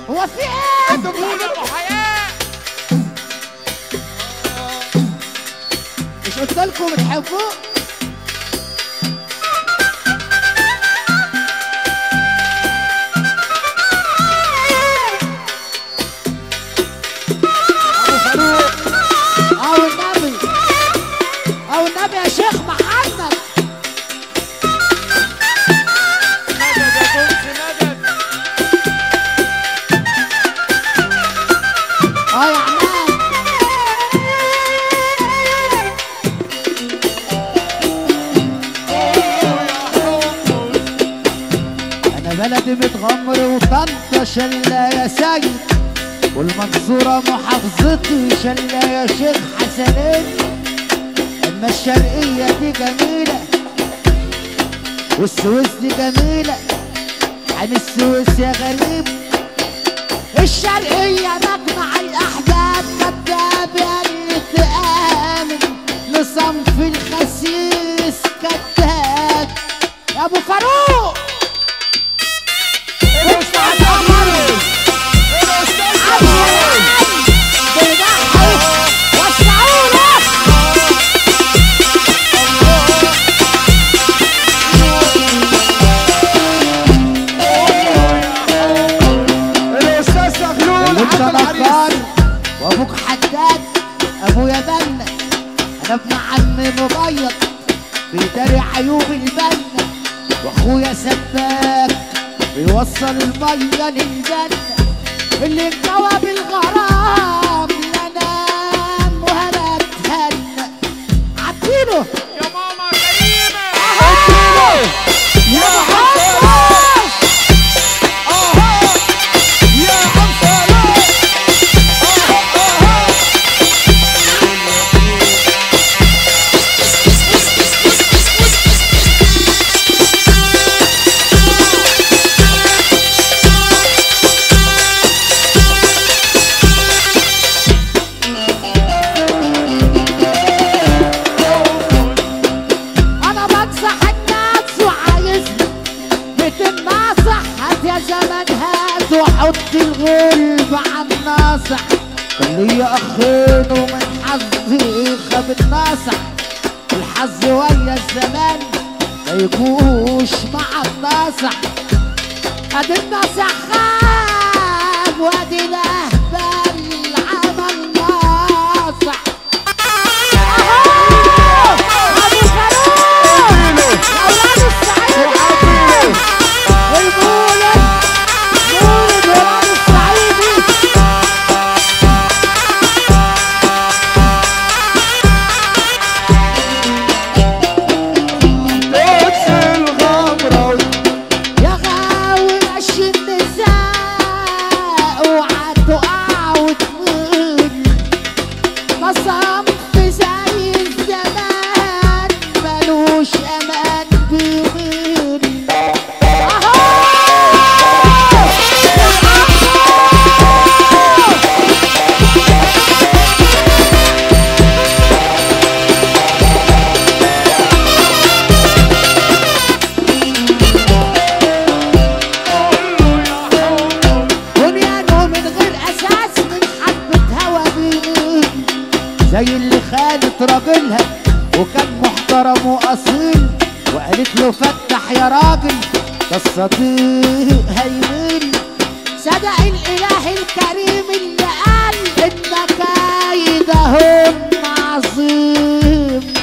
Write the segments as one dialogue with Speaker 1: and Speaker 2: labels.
Speaker 1: هو في ايه؟
Speaker 2: دخول ابو حياة
Speaker 1: مش قلت لكم بتحبوه؟ ابو فاروق او النبي او النبي يا شيخ محمد
Speaker 2: مدد يا تونسي مدد
Speaker 1: اه يا عماد انا بلدي متغمر وطنطا شلة يا سيد والمنصورة محافظتي شلة يا شيخ حسنين اما الشرقية دي جميلة والسويس دي جميلة عن السويس يا غريب الشرقية مجمع الأحباب كذاب يا ريت آمن لصنف الخسيس كذاب يا أبو فاروق اسمع القمر بيضحك وسعوا له
Speaker 2: الاستاذ زغلول
Speaker 1: وانت
Speaker 2: عبد العريس
Speaker 1: نجار وابوك حداد ابويا بنا انا ابن عمي مبيض بيداري عيوب البنا واخويا سباك بيوصل الميه للجنه اللي انكوى بالغرام لا نام ولا اتهنى عديله
Speaker 2: يا ماما كريمة
Speaker 1: يا محمد
Speaker 2: يا عم صلاح
Speaker 1: انا بنصح الناس وعايزني بتناصح هات يا زمن هات وحط الغلب على الناصح كان ليا اخين ومن حظي خاب الناصح الحظ ويا الزمان ما يجوش مع الناصح ادي الناصح خاب وادي الاهبل عمل ناصح أهو! أبو فاروق! أولاد السعيد! والمولد! مولد ولاد السعيدي!
Speaker 2: قدس الغمرة
Speaker 1: يا غاوي مشي النساء اوعى تقع وتميل مصنف زي الزمان ملوش امان بيميل اهو يا عمو بنيانه من غير اساس من حبة هوا بيميل زي اللي خانت راجلها وكان محترم واصيل وقالت له فتح يا راجل ده الصديق هيميل صدق الاله الكريم اللي قال ان كايدهن عظيم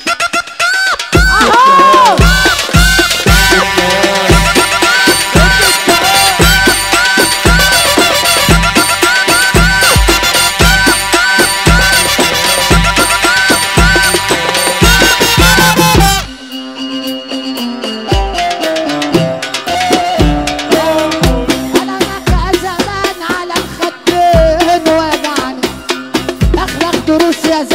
Speaker 1: اهو انا بكى زمان على الخدين وجعني اخلق دروس يا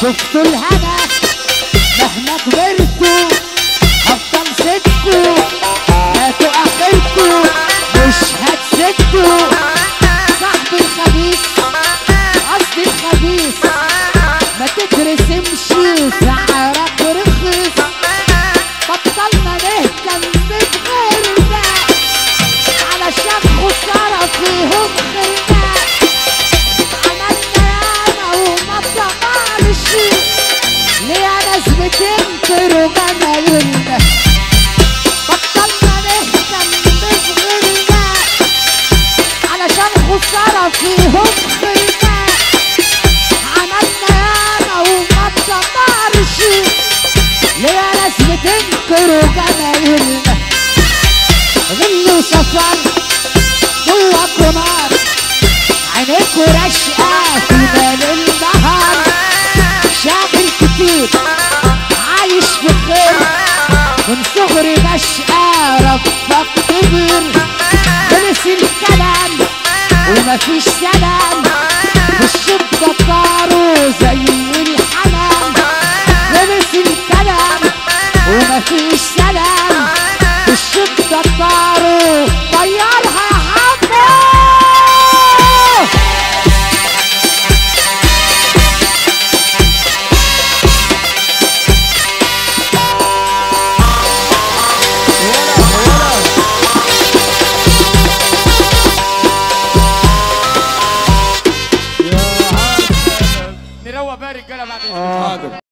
Speaker 1: شفتوا الهنا مهما كبرتوا هفضل سدكوا هاتوا اخركوا مش هتسدوا صاحبي الخبيث قصدي الخبيث ما تترسمش سعرك رخيص بطلنا نهتم بغيرنا علشان خسارة فيهم خيرنا عملنا ياما وما طمعش ليه ناس بتنكروا جمايلنا بطلنا نهتم بغيرنا علشان خسارة فيهم خيرنا عملنا ياما وما طمعش ليه ناس بتنكروا جمايلنا غل وسفر جواكوا نار عينيكوا رشقة في بال النهار شاغل كتير عايش في خير من صغري بشقى ربك كبر خلص الكلام ومفيش سلام والشدة طاروا زي الحمام خلص الكلام ومفيش سلام والشدة طاروا طيرها يا حمو
Speaker 2: نروق بقى رجاله بعد
Speaker 3: حاضر